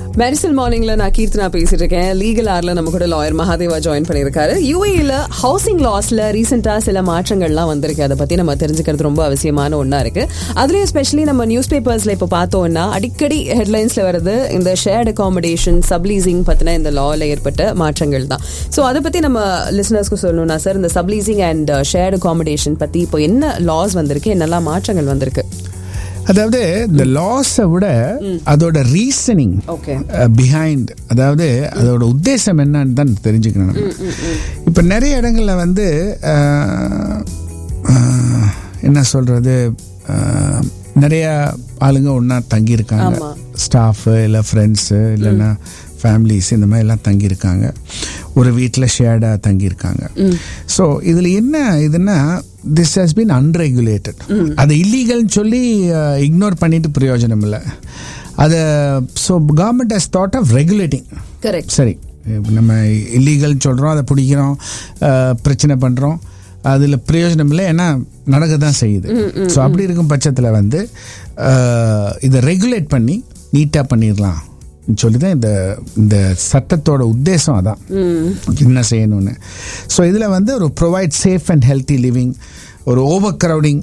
Medicinal மார்னிங்ல நான் கீர்த்தனா பேசிட்டு இருக்கேன் லீகல் ஆர்ல நம்ம கூட லாயர் மகாதேவா ஜாயின் பண்ணியிருக்காரு யூஏல ஹவுசிங் லாஸ்ல ரீசெண்டா சில மாற்றங்கள்லாம் வந்திருக்கு அதை பத்தி நம்ம தெரிஞ்சுக்கிறது ரொம்ப அவசியமான ஒண்ணா இருக்கு அதுலயும் ஸ்பெஷலி நம்ம நியூஸ் பேப்பர்ஸ்ல இப்ப பார்த்தோம்னா அடிக்கடி ஹெட்லைன்ஸ்ல வருது இந்த ஷேர்ட் அகாமடேஷன் சப்லீசிங் பத்தின இந்த லால ஏற்பட்ட மாற்றங்கள் தான் ஸோ அதை பத்தி நம்ம லிசனர்ஸ்க்கு சொல்லணும்னா சார் இந்த சப்லீசிங் அண்ட் ஷேர்ட் அகாமடேஷன் பத்தி இப்போ என்ன லாஸ் வந்திருக்கு என்னெல்லாம் மாற்றங்கள் வந்திருக்கு அதாவது இந்த லாஸை விட அதோட ரீசனிங் ஓகே பிஹைண்ட் அதாவது அதோட உத்தேசம் என்னன்னு தான் தெரிஞ்சுக்கணும் நம்ம. இப்ப நிறைய இடங்கள்ல வந்து அஹ், அஹ், என்ன சொல்றது அஹ், நிறைய ஆளுங்க ஒன்றா தங்கியிருக்காங்க ஆமா. ஸ்டாஃபு இல்லை ஃப்ரெண்ட்ஸு இல்லைன்னா ஃபேமிலிஸ் இந்த மாதிரி எல்லாம் தங்கியிருக்காங்க ஒரு வீட்டில் ஷேர்டாக தங்கியிருக்காங்க ஸோ இதில் என்ன இதுன்னா திஸ் ஹஸ் பீன் அன்ரெகுலேட்டட் அது இல்லீகல்னு சொல்லி இக்னோர் பண்ணிட்டு பிரயோஜனம் இல்லை அதை so government has thought of regulating correct சரி இப்ப நம்ம இல்லீகல் சொல்கிறோம் அதை பிடிக்கிறோம் அஹ், பிரச்சனை பண்ணுறோம் அதில் பிரயோஜனம் இல்லை ஏன்னா நடக்க தான் செய்யுது ஸோ அப்படி இருக்கும் பட்சத்தில் வந்து அஹ், இதை ரெகுலேட் பண்ணி நீட்டாக பண்ணிடலாம் சொல்லி தான் இந்த இந்த சட்டத்தோட உத்தேசம் அதான் என்ன செய்யணும்னு ஸோ இதில் வந்து ஒரு provide safe and healthy living ஒரு ஓவர் க்ரௌடிங்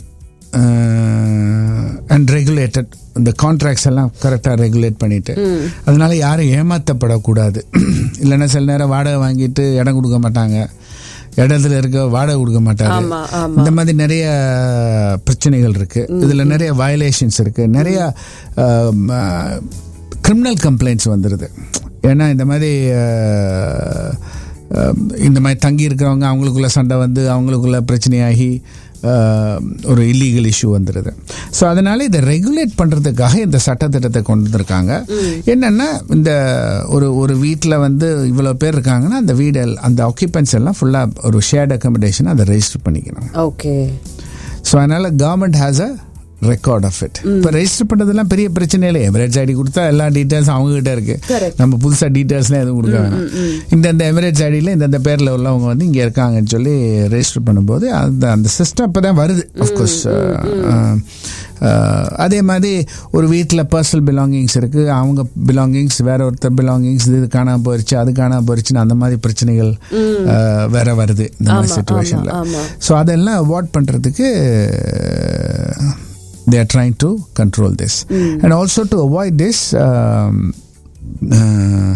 அண்ட் ரெகுலேட்டட் இந்த கான்ட்ராக்ட்ஸ் எல்லாம் கரெக்டாக ரெகுலேட் பண்ணிட்டு அதனால யாரும் ஏமாற்றப்படக்கூடாது இல்லைன்னா சில நேரம் வாடகை வாங்கிட்டு இடம் கொடுக்க மாட்டாங்க இடத்துல இருக்க வாடகை கொடுக்க மாட்டாரு ஆமா, ஆமா. இந்த மாதிரி நிறைய பிரச்சனைகள் இருக்கு இதுல நிறைய வயலேஷன்ஸ் இருக்கு நிறைய கிரிமினல் கம்ப்ளைண்ட்ஸ் வந்துடுது ஏன்னா இந்த மாதிரி அஹ், அஹ், இந்த மாதிரி தங்கி இருக்கிறவங்க அவங்களுக்குள்ள சண்டை வந்து அவங்களுக்குள்ள பிரச்சனையாகி அஹ், ஒரு இல்லீகல் இஷ்யூ வந்துடுது ஸோ அதனால இதை ரெகுலேட் பண்ணுறதுக்காக இந்த சட்டத்திட்டத்தை கொண்டு வந்திருக்காங்க என்னன்னா இந்த ஒரு ஒரு வீட்டில் வந்து இவ்வளோ பேர் இருக்காங்கன்னா அந்த வீடு எல்- அந்த ஆக்கியபென்ஸ் எல்லாம் ஃபுல்லாக ஒரு ஷேர்ட் அக்கமடேஷன் அதை ரெஜிஸ்டர் பண்ணிக்கணும் ஓகே ஸோ அதனால government has a record of it இப்போ ரெஜிஸ்டர் பண்ணுறதுலாம் பெரிய பிரச்சனை இல்லை எமரேட்ஸ் ஐடி கொடுத்தா எல்லா டீட்டெயில்ஸ் அவங்க கிட்ட இருக்கு Correct. நம்ம புதுசாக டீட்டெயில்ஸ்லாம் எதுவும் கொடுக்க வேணாம் இந்தந்த எமரேட்ஸ் ஐடியில் இந்தந்த பேரில் உள்ளவங்க வந்து இங்கே இருக்காங்கன்னு சொல்லி ரெஜிஸ்டர் பண்ணும்போது அந்த அந்த சிஸ்டம் இப்போ தான் வருது அஃப்கோர்ஸ் அதே மாதிரி ஒரு வீட்டில் பர்சனல் பிலாங்கிங்ஸ் இருக்கு அவங்க பிலாங்கிங்ஸ் வேற ஒருத்தர் பிலாங்கிங்ஸ் இது காணாம போயிருச்சு அது காணாம போயிருச்சுன்னு அந்த மாதிரி பிரச்சனைகள் அஹ், வேற வருது இந்த மாதிரி ஆமா, சுச்சுவேஷனில் ஆமா, ஆமா. ஸோ அதெல்லாம் அவாய்ட் பண்ணுறதுக்கு they are trying to control this and also to avoid this um, uh,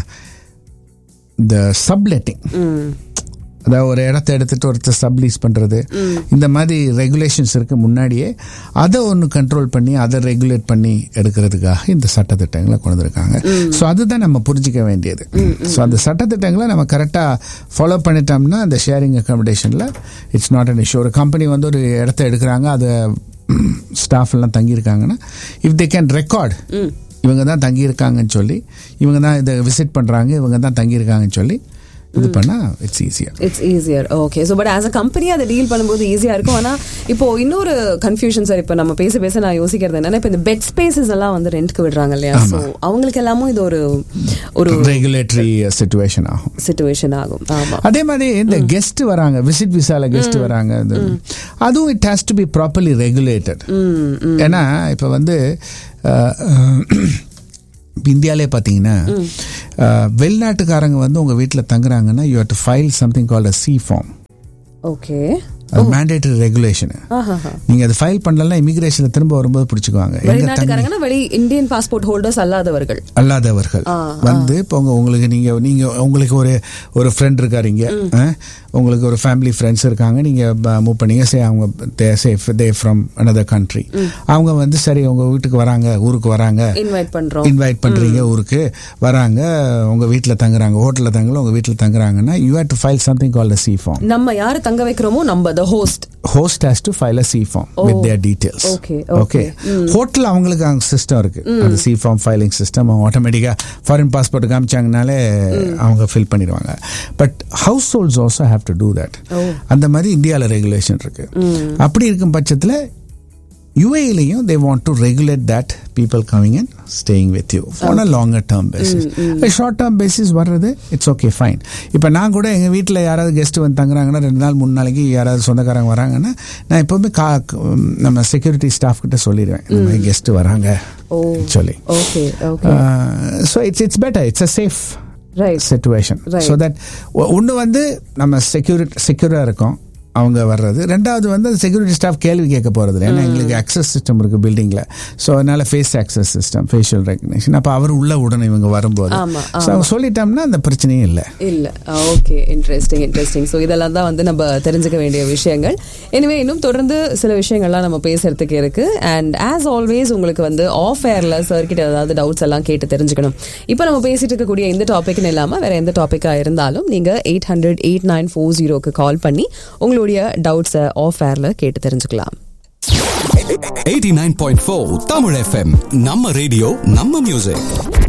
the subletting அதாவது ஒரு இடத்த எடுத்துட்டு ஒருத்தர் சப்லீஸ் பண்றது இந்த மாதிரி ரெகுலேஷன்ஸ் இருக்கு முன்னாடியே அதை ஒன்று கண்ட்ரோல் பண்ணி அதை ரெகுலேட் பண்ணி எடுக்கிறதுக்காக இந்த சட்டத்திட்டங்களை கொண்டு வந்திருக்காங்க ஸோ அதுதான் நம்ம புரிஞ்சிக்க வேண்டியது ஸோ அந்த சட்டத்திட்டங்களை நம்ம கரெக்டாக ஃபாலோ பண்ணிட்டோம்னா அந்த ஷேரிங் அக்காமடேஷனில் இட்ஸ் நாட் அன் இஷ்யூ ஒரு கம்பெனி வந்து ஒரு இடத்த எடுக்கிறாங்க அதை ஸ்டாஃப் எல்லாம் தங்கியிருக்காங்கன்னா இஃப் தே கேன் ரெக்கார்ட் இவங்க தான் தங்கியிருக்காங்கன்னு சொல்லி இவங்க தான் இதை விசிட் பண்ணுறாங்க இவங்க தான் தங்கியிருக்காங்கன்னு சொல்லி இது பண்ணால் இட்ஸ் ஈஸியாக it's easier okay so but as a company அதை டீல் பண்ணும்போது ஈஸியா இருக்கும் ஆனா இப்போ இன்னொரு கன்ஃபியூஷன் சார் இப்போ நம்ம பேச பேச நான் யோசிக்கிறது என்னன்னா இப்போ இந்த பெட் ஸ்பேசஸ் எல்லாம் வந்து ரெண்ட்க்கு விடுறாங்க இல்லையா ஸோ அவங்களுக்கு எல்லாமும் இது ஒரு ஒரு ரெகுலேட்டரி சுச்சுவேஷன் ஆகும் சுச்சுவேஷன் ஆகும் ஆமா அதே மாதிரி இந்த கெஸ்ட் வராங்க விசிட் விசால கெஸ்ட் வராங்க அது அதுவும் it has to be properly regulated ஏன்னா இப்போ வந்து அஹ், இப்ப இந்தியாலே பார்த்தீங்கன்னா அஹ், வெளிநாட்டுக்காரங்க வந்து உங்க வீட்டில் தங்குறாங்கன்னா you to file something called a C form okay அது மேண்டேட்டரி ரெகுலேஷன் நீங்க அதை ஃபைல் பண்ணலன்னா இமிகிரேஷன்ல திரும்ப வரும்போது பிடிச்சுக்குவாங்க எங்க தங்கி வெளிநாட்டுக்காரங்கன்னா வெளி இந்தியன் பாஸ்போர்ட் ஹோல்டர்ஸ் அல்லாதவர்கள் அல்லாதவர்கள் வந்து இப்போ உங்க உங்களுக்கு நீங்க நீங்க உங்களுக்கு ஒரு ஒரு ஃப்ரெண்ட் இருக்காரு இங்க அஹ், உங்களுக்கு ஒரு ஃபேமிலி ஃப்ரெண்ட்ஸ் இருக்காங்க நீங்க மூவ் பண்ணீங்க சே அவங்க தே ஃப்ரம் another country அவங்க வந்து சரி உங்க வீட்டுக்கு வராங்க ஊருக்கு வராங்க இன்வைட் பண்றோம் இன்வைட் பண்றீங்க ஊருக்கு வராங்க உங்க வீட்ல தங்குறாங்க ஹோட்டல்ல தங்கல உங்க வீட்ல தங்குறாங்கன்னா you have to file something call a C form நம்ம யாரு தங்க வைக்கிறோமோ நம்ம the host host has to file a C form with their details Okay, okay hotel அவங்களுக்கு அங்க சிஸ்டம் இருக்கு அந்த சி ஃபார்ம் ஃபைலிங் சிஸ்டம் அவங்க ஆட்டோமேட்டிக்கா ஃபாரின் பாஸ்போர்ட் காமிச்சாங்கனாலே அவங்க ஃபில் பண்ணிடுவாங்க but households also have to do that அந்த மாதிரி இந்தியாவில் ரெகுலேஷன் இருக்கு அப்படி இருக்கும் பட்சத்தில் யுஏலையும் they want to regulate that people coming and staying with you on a longer term basis short term basis வர்றது இட்ஸ் ஓகே ஃபைன் இப்போ நான் கூட எங்கள் வீட்டில் யாராவது கெஸ்ட் வந்து தங்குறாங்கன்னா ரெண்டு நாள் மூணு நாளைக்கு யாராவது சொந்தக்காரங்க வராங்கன்னா நான் எப்போவுமே கா நம்ம செக்யூரிட்டி ஸ்டாஃப் கிட்ட சொல்லிடுவேன் இந்த மாதிரி கெஸ்ட் வராங்க oh actually okay okay so it's it's better it's a safe right situation Right. So that ஒன்று வந்து நம்ம செக்யூரிட்டி செக்யூராக இருக்கோம் அவங்க வர்றது ரெண்டாவது வந்து அந்த செக்யூரிட்டி ஸ்டாஃப் கேள்வி கேட்க போகிறது இல்லை ஏன்னா எங்களுக்கு அக்சஸ் சிஸ்டம் இருக்கு பில்டிங்கில் ஸோ அதனால face access system facial recognition அப்போ அவர் உள்ள உடனே இவங்க வரும்போது ஆமா, ஸோ அவங்க சொல்லிட்டோம்னா அந்த பிரச்சனையும் இல்லை இல்ல ஓகே இன்ட்ரெஸ்டிங் இன்ட்ரெஸ்டிங் ஸோ இதெல்லாம் தான் வந்து நம்ம தெரிஞ்சுக்க வேண்டிய விஷயங்கள் எனவே இன்னும் தொடர்ந்து சில விஷயங்கள்லாம் நம்ம பேசுறதுக்கு இருக்கு அண்ட் ஆஸ் ஆல்வேஸ் உங்களுக்கு வந்து ஆஃப் ஏர்ல சார் கிட்ட ஏதாவது டவுட்ஸ் எல்லாம் கேட்டு தெரிஞ்சுக்கணும் இப்போ நம்ம பேசிட்டு இருக்கக்கூடிய இந்த டாபிக்னு இல்லாம வேற எந்த டாபிக்கா இருந்தாலும் நீங்க eight hundred eight nine four ஜீரோக்கு கால் பண்ணி உங்களுடைய டவுட்ஸை ஆஃப் ஏர்ல கேட்டு தெரிஞ்சுக்கலாம் 89.4 Tamil FM நம்ம ரேடியோ நம்ம மியூசிக்